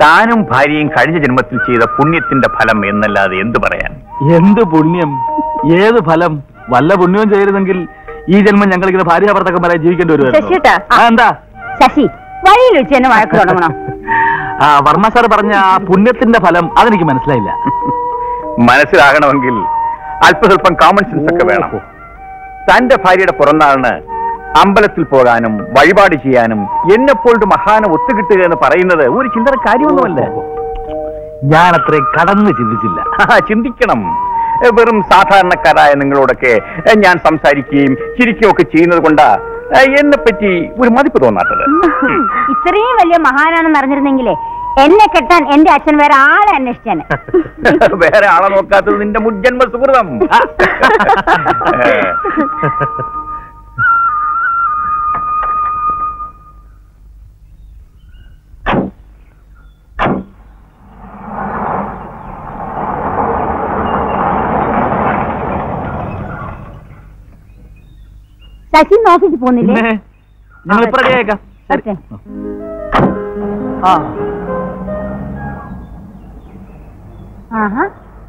താനും ഭാര്യയും കഴിഞ്ഞ ജന്മത്തിൽ ചെയ്ത പുണ്യത്തിന്റെ ഫലം എന്നല്ലാതെ എന്തു പറയാൻ എന്ത് പുണ്യം ഏത് ഫലം വല്ല പുണ്യവും ചെയ്യരുതെങ്കിൽ ഈ ജന്മം ഞങ്ങൾ ഇങ്ങനെ ഭാര്യ ഭർത്തക്കന്മാരായി ജീവിക്കേണ്ടി ശശിയേട്ടാ. വരുമായിരുന്നു ആ, എന്താ ശശി വഴിയിൽ വെച്ച് എന്നെ വഴക്ക് തുടങ്ങണോ ആ വർമ്മ സാർ പറഞ്ഞ ആ പുണ്യത്തിന്റെ ഫലം അതെനിക്ക് മനസ്സിലായില്ല മനസ്സിലാകണമെങ്കിൽ അല്പസ്വല്പം കോമൺ സെൻസ് ഒക്കെ വേണം തന്റെ ഭാര്യയുടെ പിറന്നാളിന് അമ്പലത്തിൽ പോകാനും വഴിപാട് ചെയ്യാനും എന്നെപ്പോഴും മഹാന ഒത്തുകിട്ടുക എന്ന് പറയുന്നത് ഒരു ചില്ലറ കാര്യമൊന്നുമല്ല ഞാൻ അത്രയും കടന്ന് ചിന്തിച്ചില്ല ആ, ചിന്തിക്കണം എ, വെറും സാധാരണക്കാരായ നിങ്ങളോടൊക്കെ എ, ഞാൻ സംസാരിക്കുകയും ചിരിക്കുകയും ഒക്കെ ചെയ്യുന്നത് കൊണ്ടാ എന്നെ പറ്റി ഒരു മതിപ്പ് തോന്നാത്തത് ഇത്രയും വലിയ മഹാനാണെന്ന് അറിഞ്ഞിരുന്നെങ്കിലേ എന്നെ കെട്ടാൻ എന്റെ അച്ഛൻ വേറെ ആളെ അന്വേഷിച്ചാണ് വേറെ ആളെ നോക്കാത്തത് നിന്റെ മുജ്ജന്മ സുഹൃതം ശശി ഇന്ന് ഓഫീസിൽ പോകുന്നില്ലേ പിന്നെ ഞങ്ങൾ ഇപ്പൊ റെഡിയായേക്കാം ശരി. ഓക്കേ. ആ ആഹാ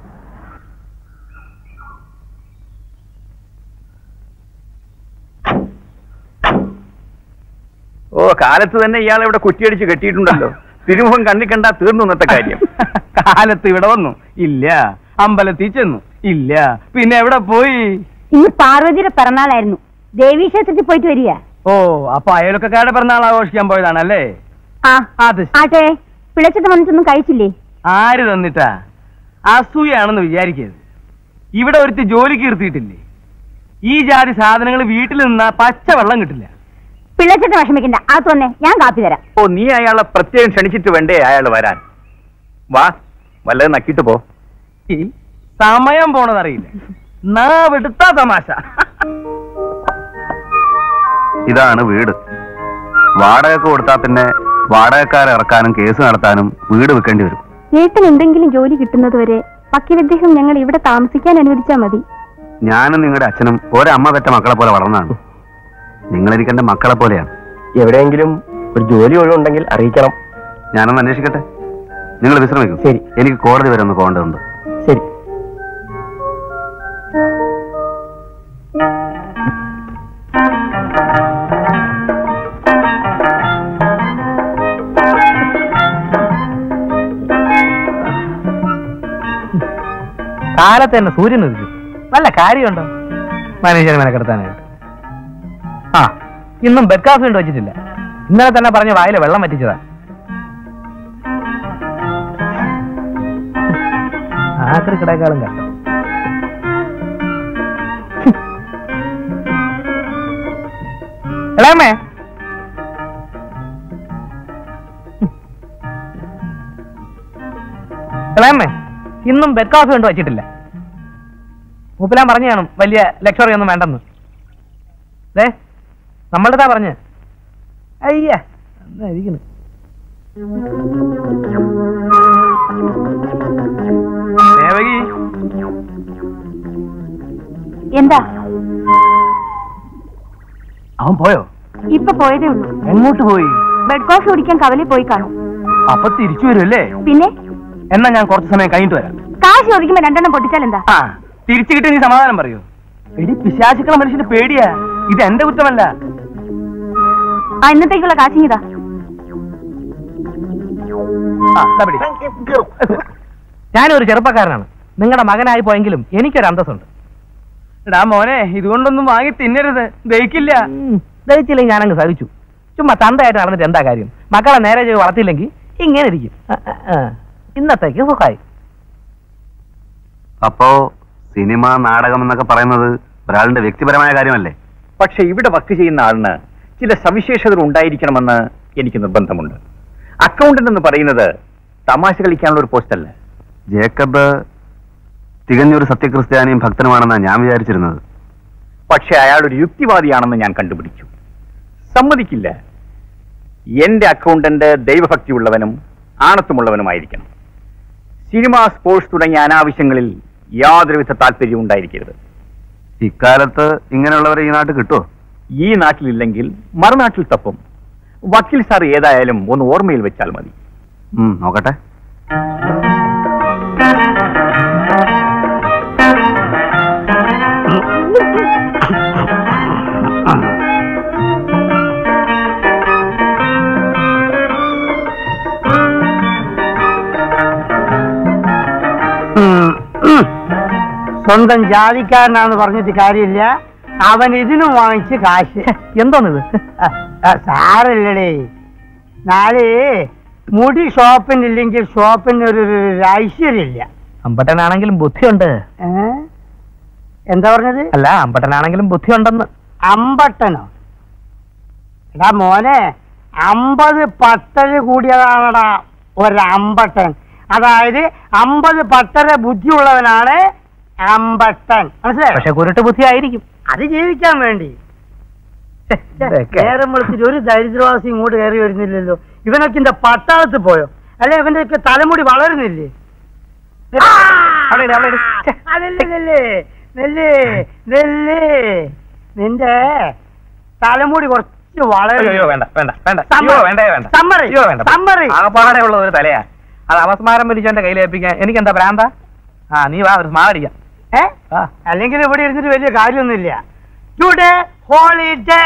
ഓ കാലത്ത് തന്നെ ഇയാളെ ഇവിടെ കുറ്റിയടിച്ച് കെട്ടിയിട്ടുണ്ടല്ലോ തിരുമുഖം കണ്ണി കണ്ടാ തീർന്നു ഇന്നത്തെ കാര്യം കാലത്ത് ഇവിടെ വന്നു ഇല്ല അമ്പലത്തിൽ ചെന്നു ഇല്ല പിന്നെ എവിടെ പോയി ഇന്ന് പാർവതിയുടെ പിറന്നാളായിരുന്നു ദേവീക്ഷേത്രത്തിൽ പോയിട്ട് വരിക ഓ അപ്പൊ അയൽവക്കക്കാരുടെ പിറന്നാൾ ആഘോഷിക്കാൻ പോയതാണല്ലേ ആ അത് ശ- ആട്ടെ പിളച്ചത് വന്നിട്ടൊന്നും കഴിച്ചില്ലേ ആര് തന്നിട്ടാ അസൂയാണെന്ന് വിചാരിക്കരുത് ഇവിടെ ഒരുത്തി ജോലിക്ക് ഇരുത്തിയിട്ടില്ലേ ഈ ജാതി സാധനങ്ങൾ വീട്ടിൽ നിന്നാ പച്ചവെള്ളം കിട്ടില്ല പിള്ളച്ചിട്ട് വിഷമിക്കണ്ട അത് തന്നെ ഞാൻ കാപ്പി തരാം ഓ നീ അയാളെ പ്രത്യേകം ക്ഷണിച്ചിട്ട് വേണ്ടേ അയാൾ വരാൻ വാ വല്ലതും നക്കിട്ട് പോ ഈ സമയം പോണതറിയില്ല നാവെടുത്താ തമാശ ഇതാണ് വീട് വാടകയ്ക്ക് കൊടുത്താൽ പിന്നെ വാടകക്കാരെ ഇറക്കാനും കേസ് നടത്താനും വീട് വെക്കേണ്ടി വരും ഏട്ടൻ എന്തെങ്കിലും ജോലി കിട്ടുന്നതുവരെ പക്കിവിദ്ദേഹം ഞങ്ങൾ ഇവിടെ താമസിക്കാൻ അനുവദിച്ചാൽ മതി ഞാനും നിങ്ങളുടെ അച്ഛനും ഒരമ്മ പെറ്റ മക്കളെ പോലെ വളർന്നതാണ് നിങ്ങൾ എനിക്ക് എന്റെ മക്കളെ പോലെയാണ് എവിടെയെങ്കിലും ഒരു ജോലി ഒഴിവുണ്ടെങ്കിൽ അറിയിക്കണം ഞാനൊന്ന് അന്വേഷിക്കട്ടെ നിങ്ങൾ വിശ്രമിക്കും ശരി. എനിക്ക് കോടതി വരെ ഒന്ന് പോകേണ്ടതുണ്ട് ശരി കാലത്ത് തന്നെ സൂര്യൻ ഉദിച്ചു വല്ല കാര്യമുണ്ടോ മനുഷ്യനെ മെനക്കെടുത്താനായിട്ട് ആ ഇന്നും ബെഡ് കാഫി കൊണ്ട് വെച്ചിട്ടില്ല ഇന്നലെ തന്നെ പറഞ്ഞ വായിലെ വെള്ളം വറ്റിച്ചതാ ആക്രി കിടക്കാളും കഷ്ടം എളാമേ എളാമേ ഇന്നും ബെഡ് കാഫി കൊണ്ട് വച്ചിട്ടില്ല മൂപ്പിലാൻ പറഞ്ഞു കാണും വലിയ ലക്ഷറി ഒന്നും വേണ്ടെന്ന് ദേ നമ്മളുടെ പറഞ്ഞ് അയ്യ എന്നാ ഇരിക്കുന്നു ദേവകി എന്താ അവൻ പോയോ ഇപ്പൊ പോയതേ ഉള്ളൂ എങ്ങോട്ട് പോയി ബെഡ് കോഫി കുടിക്കാൻ കവലിൽ പോയി കാണും അപ്പൊ തിരിച്ചു വരുമല്ലേ പിന്നെ എന്നാ ഞാൻ കുറച്ച് സമയം കഴിഞ്ഞിട്ട് വരാം കാശ് ചോദിക്കുമ്പോ രണ്ടെണ്ണം പൊട്ടിച്ചാൽ എന്താ ആ തിരിച്ചു കിട്ടി നീ സമാധാനം പറയൂ എടി പിശാചുക്കള മനുഷ്യന് പേടിയാ ഇത് എന്റെ കുറ്റമല്ല ആ ഇന്നത്തേക്കുള്ള കാശിങ്ങിതാ ആ, ദാ പിടി. ഞാനൊരു ചെറുപ്പക്കാരനാണ് നിങ്ങളുടെ മകനായി പോയെങ്കിലും എനിക്കൊരു അന്തസ്സുണ്ട് എടാ മോനെ ഇതുകൊണ്ടൊന്നും വാങ്ങി തിന്നരുത് ദഹിക്കില്ല ദഹിച്ചില്ലെങ്കിൽ ഞാനങ്ങ് സഹിച്ചു ചുമ്മാ തന്തയായിട്ട് നടന്നിട്ട് എന്താ കാര്യം മക്കളെ നേരെ ചെയ്ത് വളർത്തിയില്ലെങ്കിൽ ഇങ്ങനെ ഇരിക്കും ആ, ആ, ആ. ഇന്നത്തേക്ക് സുഖമായി അപ്പോ സിനിമ നാടകം എന്നൊക്കെ പറയുന്നത് ഒരാളുടെ വ്യക്തിപരമായ കാര്യമല്ലേ പക്ഷെ ഇവിടെ വർക്ക് ചെയ്യുന്ന ആളിന് ചില സവിശേഷതകൾ ഉണ്ടായിരിക്കണമെന്ന് എനിക്ക് നിർബന്ധമുണ്ട് അക്കൗണ്ടന്റ് എന്ന് പറയുന്നത് തമാശ കളിക്കാനുള്ള ഒരു പോസ്റ്റ് അല്ല ജേക്കബ് തികഞ്ഞൊരു സത്യക്രിസ്ത്യാനിയും ഭക്തനുമാണെന്നാണ് ഞാൻ വിചാരിച്ചിരുന്നത് പക്ഷെ അയാൾ ഒരു യുക്തിവാദിയാണെന്ന് ഞാൻ കണ്ടുപിടിച്ചു സമ്മതിക്കില്ല എന്റെ അക്കൗണ്ടന്റ് ദൈവഭക്തിയുള്ളവനും ആണത്വമുള്ളവനുമായിരിക്കണം സിനിമ സ്പോർട്സ് തുടങ്ങിയ അനാവശ്യങ്ങളിൽ യാതൊരുവിധ താല്പര്യവും ഉണ്ടായിരിക്കരുത് ഇക്കാലത്ത് ഇങ്ങനെയുള്ളവരെ ഈ നാട്ടിൽ കിട്ടുമോ ഈ നാട്ടിലില്ലെങ്കിൽ മറുനാട്ടിൽ തപ്പും വക്കീൽ സാർ ഏതായാലും ഒന്ന് ഓർമ്മയിൽ വെച്ചാൽ മതി ഉം, നോക്കട്ടെ സ്വന്തം ജാതിക്കാരനാന്ന് പറഞ്ഞിട്ട് കാര്യമില്ല അവൻ ഇതിനും വാങ്ങിച്ച് കാശ് എന്തോന്നിത് സാരല്ലടേ നാളെ മുടി ഷോപ്പിനില്ലെങ്കിൽ ഷോപ്പിന് ഒരു ഒരു ഐശ്വര്യമില്ല അമ്പട്ടനാണെങ്കിലും ബുദ്ധിയുണ്ട് ഏ? എന്താ പറഞ്ഞത് അല്ല അമ്പട്ടനാണെങ്കിലും ബുദ്ധിയുണ്ടെന്ന് അമ്പട്ടനോ എടാ മോനെ അമ്പത് പട്ടര് കൂടിയതാണടാ ഒരമ്പട്ടൻ അതായത് അമ്പത് പട്ടര ബുദ്ധിയുള്ളവനാണ് അമ്പട്ടൻ മനസ്സിലായോ പക്ഷെ കുരുട്ട് ബുദ്ധി ആയിരിക്കും അത് ജീവിക്കാൻ വേണ്ടി നേരം വെളുത്തിട്ട് ഒരു ദരിദ്രവാസി ഇങ്ങോട്ട് കയറി വരുന്നില്ലല്ലോ ഇവനൊക്കെ ഇന്റെ പട്ടാളത്ത് പോയോ അല്ലെ ഇവന്റെ ഒക്കെ തലമുടി വളരുന്നില്ലേ അവിടെ ഇട്, അവിടെ ഇട്. ഛെ. അതല്ലേ നെല്ല് നെല്ല് നെല്ല് നിന്റെ തലമുടി കുറച്ച് വളരും അയ്യോ വേണ്ട വേണ്ട വേണ്ട സമ്മറി. അയ്യോ വേണ്ടേ വേണ്ട സമ്മറി. അയ്യോ വേണ്ട സമ്മറി. ആകപ്പാടെ ഉള്ള ഒരു തലയാ അത് അവസ്മാരം വലിച്ചെന്റെ കയ്യിൽ ഏൽപ്പിക്കാൻ എനിക്ക് എന്താ ഭ്രാന്ത ആ നീ വാ ഒരു സ്മാരടിക്കാം ഏ അല്ലെങ്കിൽ ഇവിടെ ഇരുന്നിട്ട് വലിയ കാര്യമൊന്നുമില്ല ടുഡേ ഹോളിഡേ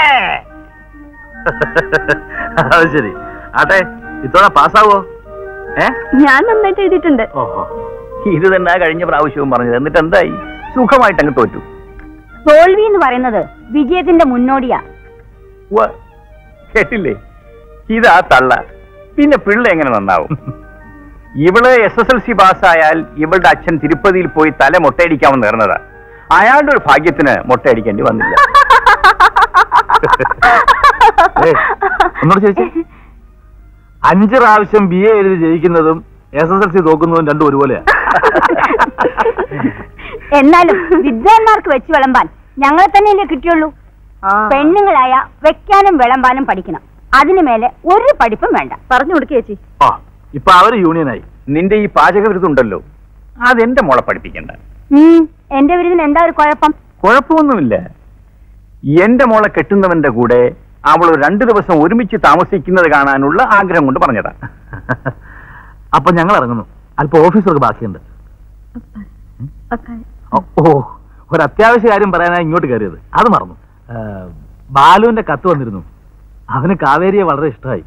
അത് ശരി ആട്ടെ ഇത്തവണ പാസ്സാവോ ഏ ഞാൻ നന്നായിട്ട് എഴുതിയിട്ടുണ്ട് ഓഹോ ഇത് തന്നെ കഴിഞ്ഞ പ്രാവശ്യവും പറഞ്ഞത് എന്നിട്ട് എന്തായി സുഖമായിട്ട് അങ്ങ് തോറ്റു തോൽവി എന്ന് പറയുന്നത് വിജയത്തിന്റെ മുന്നോടിയാ ഉവ്വ്. കേട്ടില്ലേ ഇതാ തള്ള പിന്നെ പിള്ള എങ്ങനെ നന്നാവും ഇവള് എസ് എസ് എൽ സി പാസ്സായാൽ ഇവളുടെ അച്ഛൻ തിരുപ്പതിയിൽ പോയി തല മൊട്ടയടിക്കാമെന്ന് നേർന്നതാ അയാളുടെ ഒരു ഭാഗ്യത്തിന് മൊട്ടയടിക്കേണ്ടി വന്നില്ല ഏയ്, ഒന്നുകൂടെ ചോദിച്ചേ അഞ്ച് പ്രാവശ്യം ബി എ എഴുതി ജയിക്കുന്നതും എസ് എസ് എൽ സി തോക്കുന്നതും രണ്ടും ഒരുപോലെയാ എന്നാലും വിദ്വാൻമാർക്ക് വെച്ച് വിളമ്പാൻ ഞങ്ങളെ തന്നെയല്ലേ കിട്ടിയുള്ളൂ പെണ്ണുങ്ങളായ വെക്കാനും വിളമ്പാനും പഠിക്കണം അതിനു മേലെ ഒരു പഠിപ്പും വേണ്ട പറഞ്ഞു കൊടുക്കുക ചേച്ചി ആ ഇപ്പൊ അവര് യൂണിയനായി നിന്റെ ഈ പാചകവിരുദ്ധുണ്ടല്ലോ അതെന്റെ മോളെ പഠിപ്പിക്കണ്ട ഉം, എന്റെ വിരുദിന് എന്താ ഒരു കുഴപ്പം കുഴപ്പമൊന്നുമില്ല എന്റെ മോളെ കെട്ടുന്നവന്റെ കൂടെ അവൾ ഒരു രണ്ടു ദിവസം ഒരുമിച്ച് താമസിക്കുന്നത് കാണാനുള്ള ആഗ്രഹം കൊണ്ട് പറഞ്ഞതാ അപ്പൊ ഞങ്ങൾ ഇറങ്ങുന്നു അല്പം ഓഫീസർക്ക് ബാക്കിയുണ്ട് ഓ, ഓ ഒരു അത്യാവശ്യ കാര്യം പറയാനായി ഇങ്ങോട്ട് കയറിയത് അത് മറന്നു ഏ, ബാലുവിന്റെ കത്ത് വന്നിരുന്നു അവന് കാവേരിയെ വളരെ ഇഷ്ടമായി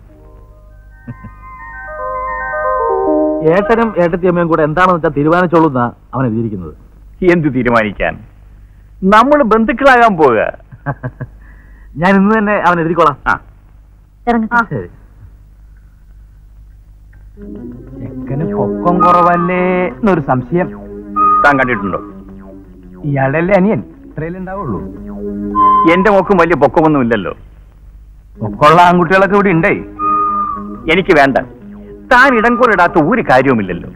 ഏട്ടനും ഏട്ടത്തിയമ്മയും കൂടെ എന്താണെന്ന് വെച്ചാൽ തീരുമാനിച്ചോളൂ എന്നാ അവൻ എഴുതിയിരിക്കുന്നത് എന്തു തീരുമാനിക്കാൻ നമ്മൾ ബന്ധുക്കളാകാൻ പോവുക ഞാൻ ഇന്ന് തന്നെ അവൻ എഴുതിക്കോളാം ആ ഇറങ്ങട്ടെ ശരി ചെക്കന് പൊക്കം കുറവല്ലേ എന്നൊരു സംശയം താൻ കണ്ടിട്ടുണ്ടോ ഇയാളുടെ അല്ലേ അനിയൻ ഇത്രയല്ലേ ഉണ്ടാവുള്ളൂ എന്റെ മോക്കും വലിയ പൊക്കമൊന്നും ഇല്ലല്ലോ പൊക്കമുള്ള ആൺകുട്ടികളൊക്കെ ഇവിടെ ഉണ്ടേ എനിക്ക് വേണ്ട താൻ ഇടംകൊള്ളിടാത്ത ഒരു കാര്യവുമില്ലല്ലോ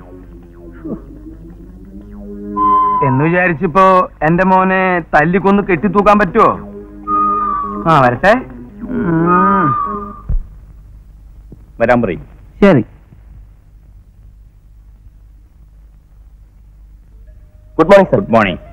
എന്ന് വിചാരിച്ചിപ്പോ എന്റെ മോനെ തല്ലിക്കൊന്ന് കെട്ടിത്തൂക്കാൻ പറ്റുമോ ആ വരട്ടെ ഉം. വരാൻ പറയും ശരി good morning sir good morning